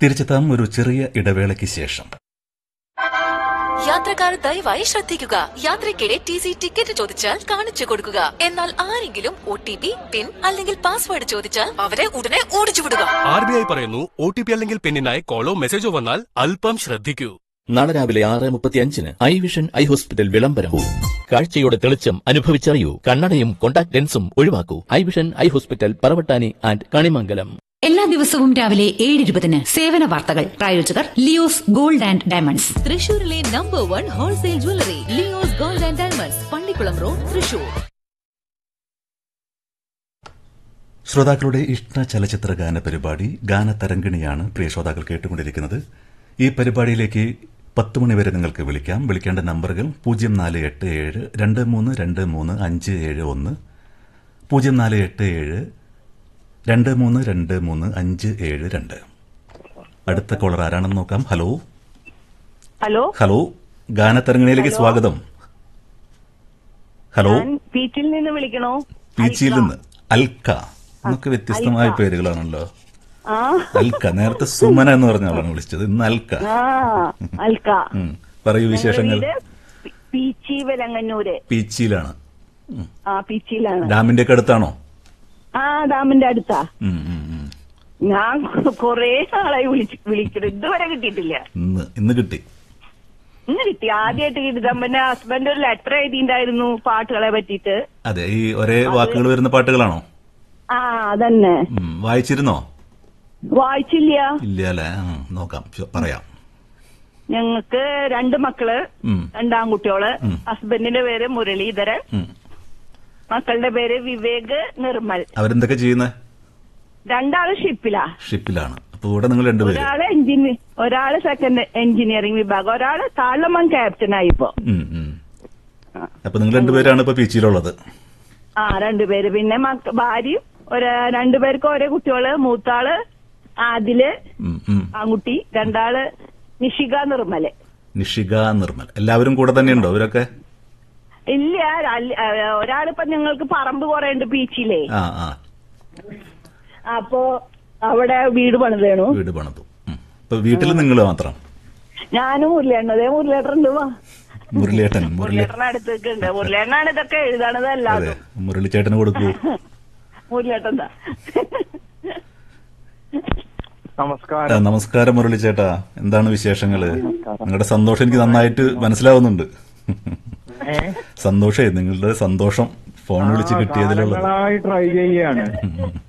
തിരിച്ചെത്താം ഒരു ചെറിയ ഇടവേളയ്ക്ക് ശേഷം യാത്രക്കാർ ദയവായി ശ്രദ്ധിക്കുക യാത്രയ്ക്കിടെ ടി സി ടിക്കറ്റ് ചോദിച്ചാൽ കാണിച്ചു കൊടുക്കുക എന്നാൽ ആരെങ്കിലും ഒ ടി പി പിൻ അല്ലെങ്കിൽ പാസ്വേഡ് ചോദിച്ചാൽ അവരെ ഉടനെ ഓടിച്ചു വിടുക ആർ ബി ഐ പറയുന്നു ഒ ടി പി അല്ലെങ്കിൽ പിന്നിനായി കോളോ മെസ്സേജോ വന്നാൽ അല്പം ശ്രദ്ധിക്കൂ നാളെ രാവിലെ ആറ് മുപ്പത്തിയഞ്ചിന് ഐ വിഷൻ ഐ ഹോസ്പിറ്റൽ വിളംബരവും കാഴ്ചയുടെ തെളിച്ചം അനുഭവിച്ചറിയൂ കണ്ണടയും കോണ്ടാക്ട് ലെൻസും ഒഴിവാക്കൂ eye vision eye hospital Paravattani and Kanimangalam എല്ലാ ദിവസവും രാവിലെ ഏഴ് ഇരുപതിന് സേവന വാർത്തകൾ പ്രായോജകർ ലിയോസ് ഗോൾഡ് ആൻഡ് ഡയമണ്ട്സ് തൃശൂരിലെ number one wholesale jewellery Leo's gold and diamonds Pallikulam road Thrissur ശ്രോതാക്കളുടെ ഇഷ്ട ചലച്ചിത്ര ഗാന പരിപാടി ഗാനതരംഗിണിയാണ് പ്രിയ ശ്രോതാക്കൾ കേട്ടുകൊണ്ടിരിക്കുന്നത് ഈ പരിപാടിയിലേക്ക് പത്ത് മണി വരെ നിങ്ങൾക്ക് വിളിക്കാം വിളിക്കേണ്ട നമ്പറുകൾ പൂജ്യം നാല് എട്ട് ഏഴ് രണ്ട് മൂന്ന് രണ്ട് മൂന്ന് അഞ്ച് ഏഴ് ഒന്ന് പൂജ്യം നാല് എട്ട് ഏഴ് രണ്ട് മൂന്ന് രണ്ട് മൂന്ന് അഞ്ച് ഏഴ് രണ്ട് അടുത്ത കോളർ ആരാണെന്ന് നോക്കാം ഹലോ ഹലോ ഹലോ ഗാനതരംഗിണിയിലേക്ക് സ്വാഗതം ഹലോ ഞാൻ പീച്ചിൽ നിന്ന് വിളിക്കണോ പീച്ചിയിൽ നിന്ന് അൽക്ക എന്നൊക്കെ വ്യത്യസ്തമായ പേരുകളാണല്ലോ ആ അൽക്ക നേരത്തെ സുമന എന്ന് പറഞ്ഞ ആളാണ് വിളിച്ചത് ഇന്ന് അൽക്ക ആ അൽക്ക ഉം. പറയൂ വിശേഷങ്ങൾ വീട് പി- പീച്ചി വെലങ്ങന്നൂര് പീച്ചിയിലാണ് ആ പീച്ചിയിലാണ് ഡാമിന്റെ ഒക്കെ അടുത്താണോ ആ ഡാമിന്റെ അടുത്താ ഉം, ഉം, ഉം. ഞാൻ കൊറേ നാളായി വിളിച്ച് വിളിക്കണം ഇതുവരെ കിട്ടിയിട്ടില്ല ഇന്ന് ഇന്ന് കിട്ടി ഇന്ന് കിട്ടി ആദ്യമായിട്ട് കിട്ടിയത് പിന്നെ ഹസ്ബൻഡ് ഒരു ലെറ്റർ എഴുതിണ്ടായിരുന്നു പാട്ടുകളെ പറ്റിയിട്ട് അതെ ഈ ഒരേ വാക്കുകൾ വരുന്ന പാട്ടുകളാണോ ആ അതന്നെ ഉം. വായിച്ചിരുന്നോ വായിച്ചില്ല ഇല്ല അല്ലേ ആ, നോക്കാം ചോ- പറയാം ഞങ്ങൾക്ക് രണ്ട് മക്കള് ഉം. രണ്ടാൺകുട്ടികള് ഉം. ഹസ്ബൻഡിന്റെ പേര് മുരളീധരൻ ഉം. മക്കളുടെ പേര് വിവേക് നിർമ്മൽ അവരെന്തൊക്കെ ചെയ്യുന്നത് രണ്ടാള് ഷിപ്പിലാ ഷിപ്പിലാണ് അപ്പൊ ഇവിടെ നിങ്ങൾ രണ്ടുപേര് ഒരാള് എഞ്ചിനി ഒരാള് സെക്കൻഡ് എഞ്ചിനീയറിംഗ് വിഭാഗം ഒരാള് താഴമൺ ക്യാപ്റ്റനായി ഇപ്പൊ ഉം, ഉം. അപ്പൊ നിങ്ങൾ രണ്ടുപേരാണ് ഇപ്പൊ പീച്ചിയിലുള്ളത് ആ രണ്ടുപേര് പിന്നെ മക്ക ഭാര്യയും ഒരു രണ്ടുപേർക്ക് ഓരോ കുട്ടികള് മൂത്താള് ആദില് ഉം, ഉം. ആൺകുട്ടി രണ്ടാള് നിഷിക നിർമ്മല് നിഷിക നിർമ്മൽ എല്ലാവരും കൂടെ തന്നെയുണ്ടോ ഇവരൊക്കെ ഇല്ല അല്ല- ആ, ഒരാളിപ്പോ ഞങ്ങൾക്ക് പറമ്പ് കുറെ ഉണ്ട് ബീച്ചിലേ ആ ആ അപ്പോ അവിടെ വീട് പണിതേണു വീട് പണിതു ഉം. ഇപ്പൊ വീട്ടിൽ നിങ്ങൾ മാത്രം ഞാനും മുരളിയേട്ടൻ അതേ മുരളിയേട്ടനുണ്ട് വാ മുരളിയേട്ടൻ മുരളി മുരളിയേട്ടൻ അടുത്തേക്ക് ഉണ്ട് മുരളിയേട്ടനാണ് ഇതൊക്കെ എഴുതണത് അതെ അല്ലാതും മുരളിച്ചേട്ടന് കൊടുക്കൂ മുരളിയേട്ടൻ ദാ. ആ, നമസ്കാരം നമസ്കാരം മുരളിച്ചേട്ടാ എന്താണ് വിശേഷങ്ങള് നിങ്ങളുടെ സന്തോഷം എനിക്ക് നന്നായിട്ട് മനസ്സിലാവുന്നുണ്ട് സന്തോഷേ നിങ്ങളുടെ സന്തോഷം ഫോൺ വിളിച്ച് കിട്ടിയതിലുള്ളത് കാലങ്ങളായി ട്രൈ ചെയ്യാണ് ഉം.